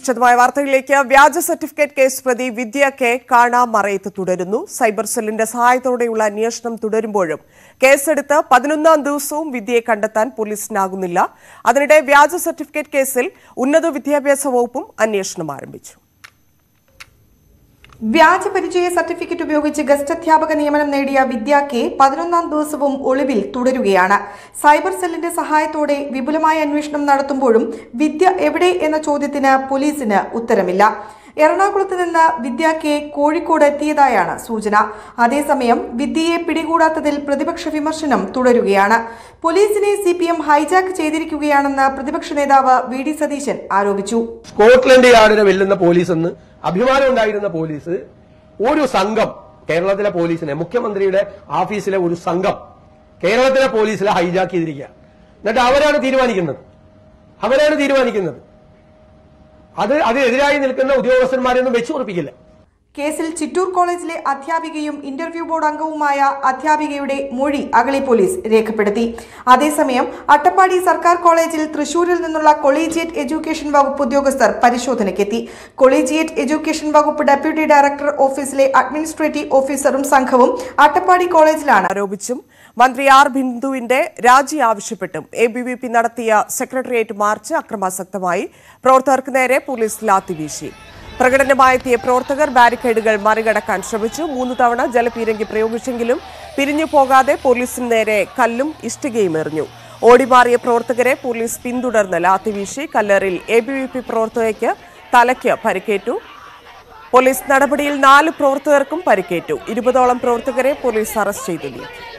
വിശദമായ വാർത്തകളിലേക്ക് വ്യാജ സർട്ടിഫിക്കറ്റ് കേസ് പ്രതി വിദ്യ കെ കാണാമറയത്ത് തുടരുന്നു സൈബർ സെല്ലിന്റെ സഹായത്തോടെയുള്ള അന്വേഷണം തുടരുമ്പോഴും കേസെടുത്ത് പതിനൊന്നാം ദിവസവും വിദ്യയെ കണ്ടെത്താൻ പോലീസിനാകുന്നില്ല അതിനിടെ വ്യാജ സർട്ടിഫിക്കറ്റ് കേസിൽ ഉന്നത വിദ്യാഭ്യാസ വകുപ്പും അന്വേഷണം ആരംഭിച്ചു വ്യാജ പരിചയ സർട്ടിഫിക്കറ്റ് ഉപയോഗിച്ച് ഗസ്റ്റ് അധ്യാപക നിയമനം നേടിയ വിദ്യ കെ പതിനൊന്നാം ദിവസവും ഒളിവിൽ തുടരുകയാണ് സൈബർ സെല്ലിന്റെ സഹായത്തോടെ വിപുലമായ അന്വേഷണം നടത്തുമ്പോഴും വിദ്യ എവിടെ എന്ന ചോദ്യത്തിന് പോലീസിന് ഉത്തരമില്ല എറണാകുളത്ത് നിന്ന് വിദ്യ കെ കോഴിക്കോട് എത്തിയതായാണ് സൂചന അതേസമയം വിദ്യയെ പിടികൂടാത്തതിൽ പ്രതിപക്ഷ വിമർശനം തുടരുകയാണ് പോലീസിനെ സി പി എം ഹൈജാക്ക് ചെയ്തിരിക്കുകയാണെന്ന് പ്രതിപക്ഷ നേതാവ് വി ഡി സതീശൻ ആരോപിച്ചു സ്കോട്ട്ലൻഡ് യാർഡിനെ വെല്ലുന്ന പോലീസ് എന്ന് അഭിമാനം ഉണ്ടായിരുന്ന പോലീസ് ഒരു സംഘം കേരളത്തിലെ പോലീസിനെ മുഖ്യമന്ത്രിയുടെ ഓഫീസിലെ ഒരു സംഘം കേരളത്തിലെ പോലീസിലെ ഹൈജാക്ക് ചെയ്തിരിക്കുക എന്നിട്ട് അവരാണ് തീരുമാനിക്കുന്നത് അവരാണ് തീരുമാനിക്കുന്നത് അത് അതിനെതിരായി നിൽക്കുന്ന ഉദ്യോഗസ്ഥന്മാരെയൊന്നും വെച്ചു ഉറപ്പിക്കില്ല കേസിൽ ചിറ്റൂർ കോളേജിലെ അധ്യാപികയും ഇന്റർവ്യൂ ബോർഡ് അംഗവുമായ അധ്യാപികയുടെ മൊഴി അഗളി പോലീസ് രേഖപ്പെടുത്തി അതേസമയം അട്ടപ്പാടി സർക്കാർ കോളേജിൽ തൃശൂരിൽ നിന്നുള്ള കൊളീജിയറ്റ് എഡ്യൂക്കേഷൻ വകുപ്പ് ഉദ്യോഗസ്ഥർ പരിശോധനയ്ക്കെത്തി കൊളീജിയറ്റ് എഡ്യൂക്കേഷൻ വകുപ്പ് ഡെപ്യൂട്ടി ഡയറക്ടർ ഓഫീസിലെ അഡ്മിനിസ്ട്രേറ്റീവ് ഓഫീസറും സംഘവും അട്ടപ്പാടി കോളേജിലാണ് ആരോപിച്ചും മന്ത്രി ആർ ബിന്ദുവിന്റെ രാജി ആവശ്യപ്പെട്ടും എ ബി വി പി നടത്തിയ സെക്രട്ടേറിയറ്റ് മാർച്ച് അക്രമാസക്തമായി പ്രവർത്തകർക്ക് നേരെ പോലീസ് ലാത്തിവീശി പ്രകടനമായെത്തിയ പ്രവർത്തകർ ബാരിക്കേഡുകൾ മറികടക്കാൻ ശ്രമിച്ചു മൂന്ന് തവണ ജലപീരങ്കി പ്രയോഗിച്ചെങ്കിലും പിരിഞ്ഞു പോകാതെ പോലീസിന് നേരെ കല്ലും ഇഷ്ടികയും എറിഞ്ഞു ഓടിമാറിയ പ്രവർത്തകരെ പോലീസ് പിന്തുടർന്ന് ലാത്തിവീശി കല്ലറിൽ എ ബി വി പി പ്രവർത്തകയ്ക്ക് തലയ്ക്ക് പരിക്കേറ്റു പോലീസ് നടപടിയിൽ നാല് പ്രവർത്തകർക്കും പരിക്കേറ്റു ഇരുപതോളം പ്രവർത്തകരെ പോലീസ് അറസ്റ്റ് ചെയ്തു നീക്കി